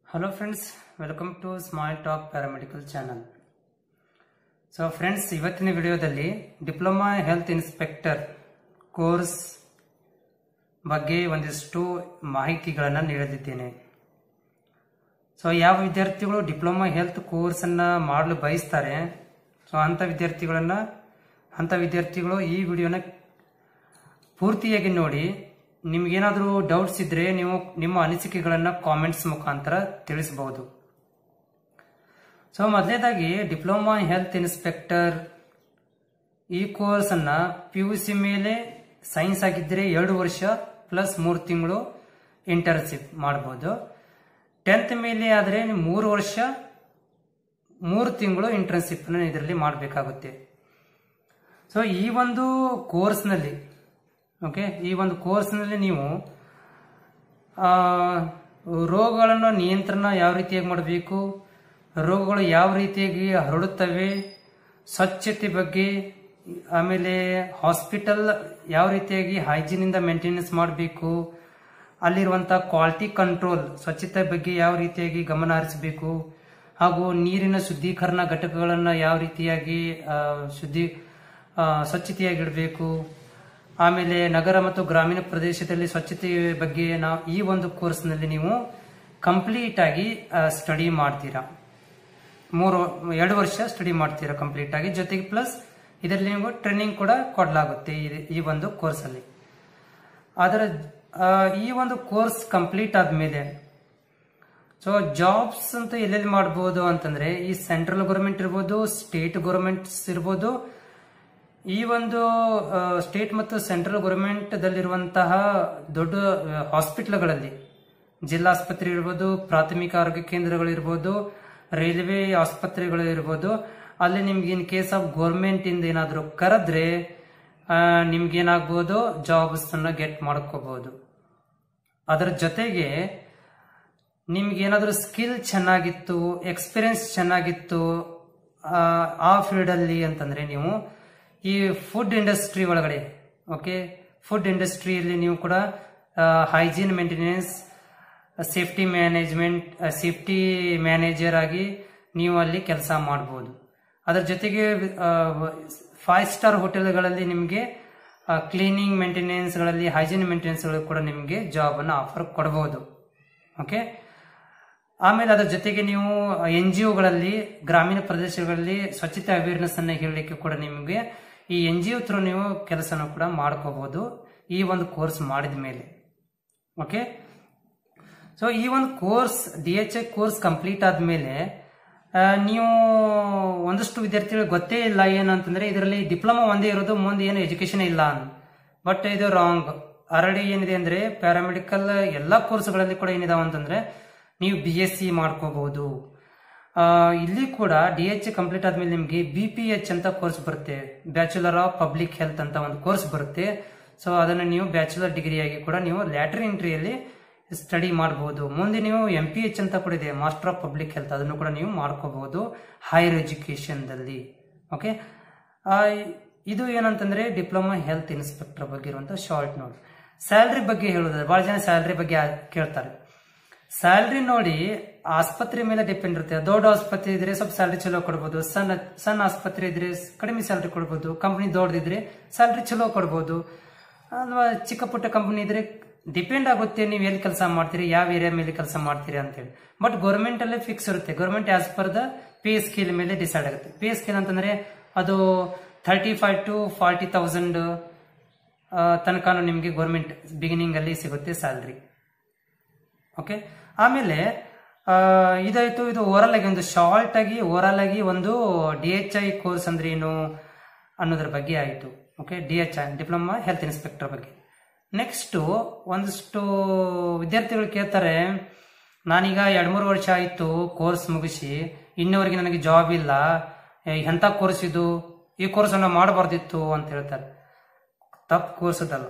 hello friends welcome to small talk paramedical channel so friends ಇವತ್ತಿನ ವಿಡಿಯೋದಲ್ಲಿ diploma health inspector course ಬಗ್ಗೆ ಒಂದಿಷ್ಟು ಮಾಹಿತಿಗಳನ್ನು ನೀಡಲಿದ್ದೇನೆ ಸೊ ಯಾವ ವಿದ್ಯಾರ್ಥಿಗಳು ಡಿಪ್ಲೊಮಾ ಹೆಲ್ತ್ ಕೋರ್ಸನ್ನು ಮಾಡಲು ಬಯಸ್ತಾರೆ ಸೊ ಅಂಥ ವಿದ್ಯಾರ್ಥಿಗಳನ್ನು ಅಂಥ ವಿದ್ಯಾರ್ಥಿಗಳು ಈ ವಿಡಿಯೋನ ಪೂರ್ತಿಯಾಗಿ ನೋಡಿ ನಿಮ್ಗೇನಾದರೂ ಡೌಟ್ಸ್ ಇದ್ರೆ ನೀವು ನಿಮ್ಮ ಅನಿಸಿಕೆಗಳನ್ನು ಕಾಮೆಂಟ್ಸ್ ಮುಖಾಂತರ ತಿಳಿಸಬಹುದು ಸೊ ಮೊದಲನೇದಾಗಿ ಡಿಪ್ಲೊಮಾ ಹೆಲ್ತ್ ಇನ್ಸ್ಪೆಕ್ಟರ್ ಈ ಕೋರ್ಸ್ ಅನ್ನ ಪಿ ಯು ಸಿ ಮೇಲೆ ಸೈನ್ಸ್ ಆಗಿದ್ದರೆ ಎರಡು ವರ್ಷ ಪ್ಲಸ್ ಮೂರು ತಿಂಗಳು ಇಂಟರ್ನ್ಶಿಪ್ ಮಾಡ್ಬೋದು ಟೆಂತ್ ಮೇಲೆ ಆದರೆ ಮೂರು ವರ್ಷ ಮೂರು ತಿಂಗಳು ಇಂಟರ್ನ್ಶಿಪ್ ಇದರಲ್ಲಿ ಮಾಡಬೇಕಾಗುತ್ತೆ ಸೊ ಈ ಒಂದು ಕೋರ್ಸ್ನಲ್ಲಿ ಓಕೆ ಈ ಒಂದು ಕೋರ್ಸ್ನಲ್ಲಿ ನೀವು ಆ, ರೋಗಗಳನ್ನು ನಿಯಂತ್ರಣ ಯಾವ ರೀತಿಯಾಗಿ ಮಾಡಬೇಕು ರೋಗಗಳು ಯಾವ ರೀತಿಯಾಗಿ ಹರಡುತ್ತವೆ ಸ್ವಚ್ಛತೆ ಬಗ್ಗೆ ಆಮೇಲೆ ಹಾಸ್ಪಿಟಲ್ ಯಾವ ರೀತಿಯಾಗಿ ಹೈಜೀನಿಂದ ಮೇಂಟೆನೆನ್ಸ್ ಮಾಡಬೇಕು ಅಲ್ಲಿರುವಂಥ ಕ್ವಾಲಿಟಿ ಕಂಟ್ರೋಲ್ ಸ್ವಚ್ಛತೆ ಬಗ್ಗೆ ಯಾವ ರೀತಿಯಾಗಿ ಗಮನ ಹರಿಸಬೇಕು ಹಾಗೂ ನೀರಿನ ಶುದ್ಧೀಕರಣ ಘಟಕಗಳನ್ನು ಯಾವ ರೀತಿಯಾಗಿ ಆ, ಶುದ್ಧಿ ಆ, ಸ್ವಚ್ಛತೆಯಾಗಿಡಬೇಕು ಆಮೇಲೆ ನಗರ ಮತ್ತು ಗ್ರಾಮೀಣ ಪ್ರದೇಶದಲ್ಲಿ ಸ್ವಚ್ಛತೆ ಬಗ್ಗೆ ನಾವು ಈ ಒಂದು ಕೋರ್ಸ್ನಲ್ಲಿ ನೀವು ಕಂಪ್ಲೀಟ್ ಆಗಿ ಸ್ಟಡಿ ಮಾಡ್ತೀರಾ ಮೂರು ಎರಡು ವರ್ಷ ಸ್ಟಡಿ ಮಾಡ್ತೀರಾ ಕಂಪ್ಲೀಟ್ ಆಗಿ ಜೊತೆಗೆ ಪ್ಲಸ್ ಇದರಲ್ಲಿ ನೀವು ಟ್ರೈನಿಂಗ್ ಕೂಡ ಕೊಡಲಾಗುತ್ತೆ ಈ- ಈ ಒಂದು ಕೋರ್ಸಲ್ಲಿ ಅದರ ಆ, ಈ ಒಂದು ಕೋರ್ಸ್ ಕಂಪ್ಲೀಟ್ ಆದಮೇಲೆ ಸೊ ಜಾಬ್ಸ್ ಅಂತ ಎಲ್ಲೆಲ್ಲಿ ಮಾಡ್ಬೋದು ಅಂತಂದ್ರೆ ಈ ಸೆಂಟ್ರಲ್ ಗೌರ್ಮೆಂಟ್ ಇರ್ಬೋದು ಸ್ಟೇಟ್ ಗೌರ್ಮೆಂಟ್ಸ್ ಇರ್ಬೋದು ಈ ಒಂದು ಸ್ಟೇಟ್ ಮತ್ತು ಸೆಂಟ್ರಲ್ ಗೌರ್ಮೆಂಟ್ ದಲ್ಲಿರುವಂತಹ ದೊಡ್ಡ ಹಾಸ್ಪಿಟ್ಲ್ಗಳಲ್ಲಿ ಜಿಲ್ಲಾಸ್ಪತ್ರೆ ಇರ್ಬೋದು ಪ್ರಾಥಮಿಕ ಆರೋಗ್ಯ ಕೇಂದ್ರಗಳಿರ್ಬೋದು ರೈಲ್ವೆ ಆಸ್ಪತ್ರೆಗಳು ಇರ್ಬೋದು ಅಲ್ಲಿ ನಿಮ್ಗೆ ಇನ್ ಕೇಸ್ ಆಫ್ ಗೌರ್ಮೆಂಟ್ ಇಂದ ಏನಾದರೂ ಕರೆದ್ರೆ ಆ, ನಿಮ್ಗೇನಾಗ್ಬೋದು ಜಾಬ್ಸ್ ಅನ್ನ ಗೆಟ್ ಮಾಡ್ಕೋಬಹುದು ಅದರ ಜೊತೆಗೆ ನಿಮ್ಗೆ ಏನಾದರೂ ಸ್ಕಿಲ್ ಚೆನ್ನಾಗಿತ್ತು ಎಕ್ಸ್ಪೀರಿಯನ್ಸ್ ಚೆನ್ನಾಗಿತ್ತು ಆ, ಆ ಫೀಲ್ಡ್ ಅಲ್ಲಿ ಅಂತಂದ್ರೆ ನೀವು ಈ ಫುಡ್ ಇಂಡಸ್ಟ್ರಿ ಒಳಗಡೆ ಓಕೆ ಫುಡ್ ಇಂಡಸ್ಟ್ರಿಯಲ್ಲಿ ನೀವು ಕೂಡ hygiene maintenance safety management safety manager ಆಗಿ ನೀವು ಅಲ್ಲಿ ಕೆಲಸ ಮಾಡ್ಬೋದು ಅದರ ಜೊತೆಗೆ ಫೈವ್ ಸ್ಟಾರ್ ಹೋಟೆಲ್ಗಳಲ್ಲಿ ನಿಮಗೆ ಕ್ಲೀನಿಂಗ್ ಮೇಂಟೆನೆನ್ಸ್ಗಳಲ್ಲಿ ಹೈಜೀನ್ ಮೇಂಟೆನೆನ್ಸ್ಗಳು ಕೂಡ ನಿಮಗೆ ಜಾಬನ್ನು ಆಫರ್ ಕೊಡಬಹುದು ಓಕೆ ಆಮೇಲೆ ಅದರ ಜೊತೆಗೆ ನೀವು ಎನ್ ಜಿ ಒಗಳಲ್ಲಿ ಗ್ರಾಮೀಣ ಪ್ರದೇಶಗಳಲ್ಲಿ ಸ್ವಚ್ಛತೆ ಅವೇರ್ನೆಸ್ ಅನ್ನ ಹೇಳಲಿಕ್ಕೆ ಕೂಡ ನಿಮಗೆ ಈ ಎನ್ ಜಿ ಒ ಥ್ರೂ ನೀವು ಕೆಲಸನ ಕೂಡ ಮಾಡ್ಕೋಬಹುದು ಈ ಒಂದು ಕೋರ್ಸ್ ಮಾಡಿದ ಮೇಲೆ ಓಕೆ ಸೊ ಈ ಒಂದು course D H A course complete ಆದಮೇಲೆ ನೀವು ಒಂದಷ್ಟು ವಿದ್ಯಾರ್ಥಿಗಳಿಗೆ ಗೊತ್ತೇ ಇಲ್ಲ ಏನಂತಂದ್ರೆ ಇದರಲ್ಲಿ ಡಿಪ್ಲೊಮಾ ಒಂದೇ ಇರೋದು ಮುಂದೆ ಏನು ಎಜುಕೇಶನ್ ಇಲ್ಲ ಬಟ್ ಇದು ರಾಂಗ್ ಆಲ್ರೆಡಿ ಏನಿದೆ ಅಂದ್ರೆ ಪ್ಯಾರಾಮೆಡಿಕಲ್ ಎಲ್ಲ ಕೋರ್ಸ್ಗಳಲ್ಲಿ ಕೂಡ ಏನಿದಾವ ಅಂತಂದ್ರೆ ನೀವು ಬಿ ಎಸ್ ಸಿ ಮಾಡ್ಕೋಬಹುದು ಆ, ಇಲ್ಲಿ ಕೂಡ ಡಿ ಎಚ್ ಕಂಪ್ಲೀಟ್ ಆದ್ಮೇಲೆ ನಿಮಗೆ ಬಿ ಪಿ ಎಚ್ ಅಂತ ಕೋರ್ಸ್ ಬರುತ್ತೆ ಬ್ಯಾಚುಲರ್ ಆಫ್ ಪಬ್ಲಿಕ್ ಹೆಲ್ತ್ ಅಂತ ಒಂದು ಕೋರ್ಸ್ ಬರುತ್ತೆ ಸೊ ಅದನ್ನು ನೀವು ಬ್ಯಾಚುಲರ್ ಡಿಗ್ರಿಯಾಗಿ ಕೂಡ ನೀವು ಲ್ಯಾಟರ್ ಎಂಟ್ರಿಯಲ್ಲಿ ಸ್ಟಡಿ ಮಾಡಬಹುದು ಮುಂದೆ ನೀವು ಎಂ ಪಿ ಎಚ್ ಅಂತ ಕೂಡ ಇದೆ ಮಾಸ್ಟರ್ ಆಫ್ ಪಬ್ಲಿಕ್ ಹೆಲ್ತ್ ಅದನ್ನು ಕೂಡ ನೀವು ಮಾಡ್ಕೋಬಹುದು ಹೈಯರ್ ಎಜುಕೇಶನ್ದಲ್ಲಿ ಓಕೆ ಇದು ಏನಂತಂದ್ರೆ ಡಿಪ್ಲೊಮಾ ಹೆಲ್ತ್ ಇನ್ಸ್ಪೆಕ್ಟರ್ ಬಗ್ಗೆ ಇರುವಂತ ಶಾರ್ಟ್ ನೋಟ್ ಸ್ಯಾಲ್ರಿ ಬಗ್ಗೆ ಹೇಳೋದಾದ್ರೆ ಬಹಳ ಜನ ಸ್ಯಾಲ್ರಿ ಬಗ್ಗೆ ಆ- ಕೇಳ್ತಾರೆ ಸ್ಯಾಲ್ರಿ ನೋಡಿ ಆಸ್ಪತ್ರೆ ಮೇಲೆ ಡಿಪೆಂಡ್ ಇರುತ್ತೆ ದೊಡ್ಡ ಆಸ್ಪತ್ರೆ ಇದ್ರೆ ಸ್ವಲ್ಪ ಸ್ಯಾಲ್ರಿ ಚಲೋ ಕೊಡ್ಬೋದು ಸಣ್ಣ ಸಣ್ಣ ಆಸ್ಪತ್ರೆ ಇದ್ರೆ ಕಡಿಮೆ ಸ್ಯಾಲ್ರಿ ಕೊಡ್ಬೋದು ಕಂಪನಿ ದೊಡ್ಡದಿದ್ರೆ ಸ್ಯಾಲ್ರಿ ಚಲೋ ಕೊಡ್ಬೋದು ಅಥವಾ ಚಿಕ್ಕ ಪುಟ್ಟ ಕಂಪನಿ ಇದ್ರೆ ಡಿಪೆಂಡ್ ಆಗುತ್ತೆ ನೀವು ಎಲ್ಲಿ ಕೆಲಸ ಮಾಡ್ತೀರಿ ಯಾವ ಏರಿಯಾ ಮೇಲೆ ಕೆಲಸ ಮಾಡ್ತೀರಿ ಅಂತೇಳಿ ಬಟ್ ಗೌರ್ಮೆಂಟ್ ಅಲ್ಲೇ ಫಿಕ್ಸ್ ಇರುತ್ತೆ government as per the pay scale ಮೇಲೆ ಡಿಸೈಡ್ ಆಗುತ್ತೆ ಪೇ ಸ್ಕೇಲ್ ಅಂತಂದ್ರೆ ಅದು thirty five to forty thousand ತನಕನೂ ನಿಮಗೆ ಗೌರ್ಮೆಂಟ್ ಬಿಗಿನಿಂಗ್ ಅಲ್ಲಿ ಸಿಗುತ್ತೆ ಸ್ಯಾಲ್ರಿ ಓಕೆ ಆಮೇಲೆ ಆ, ಇದಾಯ್ತು ಇದು ಓವರಲ್ ಆಗಿ ಒಂದು ಶಾರ್ಟ್ ಆಗಿ ಓವರಲ್ ಆಗಿ ಒಂದು ಡಿ ಎಚ್ ಐ ಕೋರ್ಸ್ ಅಂದ್ರೆ ಏನು ಅನ್ನೋದ್ರ ಬಗ್ಗೆ ಆಯಿತು okay D H I diploma health inspector ಬಗ್ಗೆ ನೆಕ್ಸ್ಟ್ ಒಂದಷ್ಟು ವಿದ್ಯಾರ್ಥಿಗಳು ಕೇಳ್ತಾರೆ ನಾನೀಗ ಎರಡು ಮೂರು ವರ್ಷ ಆಯಿತು ಕೋರ್ಸ್ ಮುಗಿಸಿ ಇನ್ನವರೆಗೆ ನನಗೆ ಜಾಬ್ ಇಲ್ಲ ಏ, ಎಂಥ ಕೋರ್ಸ್ ಇದು ಈ ಕೋರ್ಸನ್ನು ಮಾಡಬಾರ್ದಿತ್ತು ಅಂತ ಹೇಳ್ತಾರೆ ತಪ್ಪು ಕೋರ್ಸದಲ್ಲ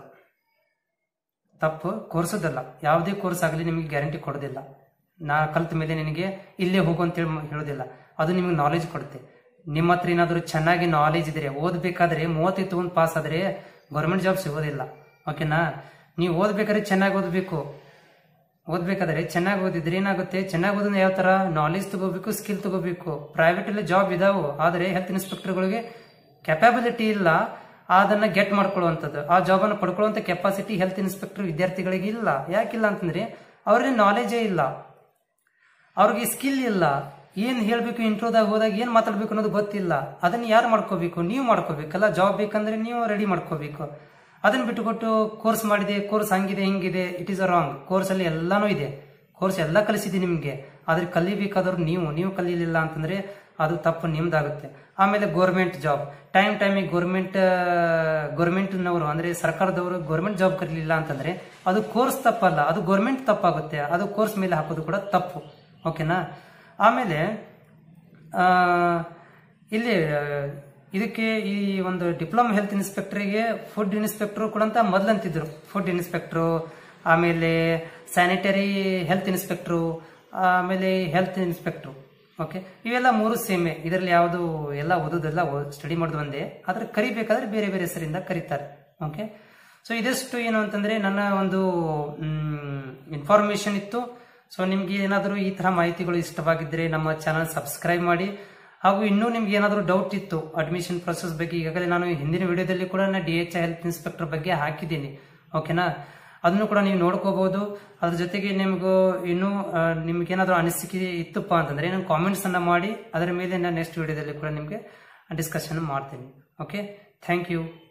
ತಪ್ಪು ಕೋರ್ಸದಲ್ಲ ಯಾವುದೇ ಕೋರ್ಸ್ ಆಗಲಿ ನಿಮಗೆ ಗ್ಯಾರಂಟಿ ಕೊಡೋದಿಲ್ಲ ನಾ ಕಲ್ತ ಮೇಲೆ ನಿನಗೆ ಇಲ್ಲೇ ಹೋಗು ಅಂತೇಳಿ ಮ- ಹೇಳೋದಿಲ್ಲ ಅದು ನಿಮಗೆ ನಾಲೆಜ್ ಕೊಡುತ್ತೆ ನಿಮ್ಮ ಹತ್ರ ಏನಾದರೂ ಚೆನ್ನಾಗಿ ನಾಲೆಜ್ ಇದ್ರೆ ಓದಬೇಕಾದ್ರೆ ಮೂವತ್ತೈದು ತಗೊಂಡು ಪಾಸ್ ಆದರೆ ಗೌರ್ಮೆಂಟ್ ಜಾಬ್ ಸಿಗೋದಿಲ್ಲ ಓಕೆನಾ ನೀವು ಓದಬೇಕಾದ್ರೆ ಚೆನ್ನಾಗಿ ಓದಬೇಕು ಓದ್ಬೇಕಾದ್ರೆ ಚೆನ್ನಾಗಿ ಓದಿದ್ರೆ ಏನಾಗುತ್ತೆ ಚೆನ್ನಾಗಿ ಓದಿದ್ರೆ ಯಾವ ತರ ನಾಲೆಜ್ ತಗೋಬೇಕು ಸ್ಕಿಲ್ ತಗೋಬೇಕು ಪ್ರೈವೇಟ್ ಅಲ್ಲಿ ಜಾಬ್ ಇದಾವು ಆದರೆ ಹೆಲ್ತ್ ಇನ್ಸ್ಪೆಕ್ಟರ್ಗಳಿಗೆ ಕೆಪಾಬಿಲಿಟಿ ಇಲ್ಲ ಅದನ್ನ ಗೆಟ್ ಮಾಡ್ಕೊಳ್ಳುವಂಥದ್ದು ಆ ಜಾಬ್ ಅನ್ನು ಪಡ್ಕೊಳ್ಳುವಂತ ಕೆಪಾಸಿಟಿ ಹೆಲ್ತ್ ಇನ್ಸ್ಪೆಕ್ಟರ್ ವಿದ್ಯಾರ್ಥಿಗಳಿಗೆ ಇಲ್ಲ ಯಾಕಿಲ್ಲ ಅಂತಂದ್ರೆ ಅವ್ರಿಗೆ ನಾಲೆಜೇ ಇಲ್ಲ ಅವ್ರಿಗೆ ಸ್ಕಿಲ್ ಇಲ್ಲ ಏನ್ ಹೇಳ್ಬೇಕು ಇಂಟ್ರೋದಾಗ ಹೋದಾಗ ಏನ್ ಮಾತಾಡ್ಬೇಕು ಅನ್ನೋದು ಗೊತ್ತಿಲ್ಲ ಅದನ್ನ ಯಾರು ಮಾಡ್ಕೋಬೇಕು ನೀವು ಮಾಡ್ಕೋಬೇಕಲ್ಲ ಜಾಬ್ ಬೇಕಂದ್ರೆ ನೀವು ರೆಡಿ ಮಾಡ್ಕೋಬೇಕು ಅದನ್ನ ಬಿಟ್ಟುಕೊಟ್ಟು ಕೋರ್ಸ್ ಮಾಡಿದೆ ಕೋರ್ಸ್ ಹಂಗಿದೆ ಹಿಂಗಿದೆ it is a wrong course ಅಲ್ಲಿ ಎಲ್ಲಾನು ಇದೆ ಕೋರ್ಸ್ ಎಲ್ಲ ಕಲಿಸಿದೆ ನಿಮ್ಗೆ ಆದ್ರೆ ಕಲಿಬೇಕಾದವ್ರು ನೀವು ನೀವು ಕಲೀಲಿಲ್ಲ ಅಂತಂದ್ರೆ ಅದು ತಪ್ಪು ನಿಮ್ದಾಗುತ್ತೆ ಆಮೇಲೆ ಗೋರ್ಮೆಂಟ್ ಜಾಬ್ ಟೈಮ್ ಟೈಮಿಗೆ ಗೋರ್ಮೆಂಟ್ ಗೋರ್ಮೆಂಟ್ನವರು ಅಂದ್ರೆ ಸರ್ಕಾರದವರು ಗೋರ್ಮೆಂಟ್ ಜಾಬ್ ಕರೀಲಿಲ್ಲ ಅಂತಂದ್ರೆ ಅದು ಕೋರ್ಸ್ ತಪ್ಪಲ್ಲ ಅದು ಗೋರ್ಮೆಂಟ್ ತಪ್ಪಾಗುತ್ತೆ ಅದು ಕೋರ್ಸ್ ಮೇಲೆ ಹಾಕೋದು ಕೂಡ ತಪ್ಪು ಓಕೆನಾ ಆಮೇಲೆ ಆ, ಇಲ್ಲಿ ಆ, ಇದಕ್ಕೆ ಈ ಒಂದು ಡಿಪ್ಲೊಮಾ ಹೆಲ್ತ್ ಇನ್ಸ್ಪೆಕ್ಟರ್ಗೆ ಫುಡ್ ಇನ್ಸ್ಪೆಕ್ಟರ್ ಕೂಡ ಅಂತ ಮೊದಲಂತಿದ್ರು ಫುಡ್ ಇನ್ಸ್ಪೆಕ್ಟರ್ ಆಮೇಲೆ ಸ್ಯಾನಿಟರಿ ಹೆಲ್ತ್ ಇನ್ಸ್ಪೆಕ್ಟರ್ ಆಮೇಲೆ ಹೆಲ್ತ್ ಇನ್ಸ್ಪೆಕ್ಟರ್ ಓಕೆ ಇವೆಲ್ಲ ಮೂರು ಸೇಮೆ ಇದರಲ್ಲಿ ಯಾವುದು ಎಲ್ಲ ಓದೋದೆಲ್ಲ ಸ್ಟಡಿ ಮಾಡೋದು ಒಂದೇ ಆದ್ರೆ ಕರಿಬೇಕಾದ್ರೆ ಬೇರೆ ಬೇರೆ ಹೆಸರಿಂದ ಕರೀತಾರೆ ಓಕೆ ಸೊ ಇದಷ್ಟು ಏನು ಅಂತಂದ್ರೆ ನನ್ನ ಒಂದು ಇನ್ಫಾರ್ಮೇಶನ್ ಇತ್ತು ಸೊ ನಿಮ್ಗೆ ಏನಾದರೂ ಈ ತರ ಮಾಹಿತಿಗಳು ಇಷ್ಟವಾಗಿದ್ದರೆ ನಮ್ಮ ಚಾನಲ್ ಸಬ್ಸ್ಕ್ರೈಬ್ ಮಾಡಿ ಹಾಗೂ ಇನ್ನೂ ನಿಮ್ಗೆ ಏನಾದರೂ ಡೌಟ್ ಇತ್ತು ಅಡ್ಮಿಷನ್ ಪ್ರೊಸೆಸ್ ಬಗ್ಗೆ ಈಗಾಗಲೇ ನಾನು ಹಿಂದಿನ ವಿಡಿಯೋದಲ್ಲಿ ಕೂಡ ನಾನು ಡಿ ಎಚ್ ಹೆಲ್ತ್ ಇನ್ಸ್ಪೆಕ್ಟರ್ ಬಗ್ಗೆ ಹಾಕಿದ್ದೀನಿ ಓಕೆನಾ ಅದನ್ನು ಕೂಡ ನೀವು ನೋಡ್ಕೋಬಹುದು ಅದ್ರ ಜೊತೆಗೆ ನಿಮಗೂ ಇನ್ನೂ ಆ, ನಿಮ್ಗೇನಾದ್ರೂ ಅನಿಸಿಕೆ ಇತ್ತಪ್ಪ ಅಂತಂದ್ರೆ ನಾನು ಕಾಮೆಂಟ್ಸ್ ಅನ್ನ ಮಾಡಿ ಅದರ ಮೇಲೆ ನಾನು ನೆಕ್ಸ್ಟ್ ವಿಡಿಯೋದಲ್ಲಿ ಕೂಡ ನಿಮಗೆ ಡಿಸ್ಕಷನ್ ಮಾಡ್ತೀನಿ ಓಕೆ ಥ್ಯಾಂಕ್ ಯು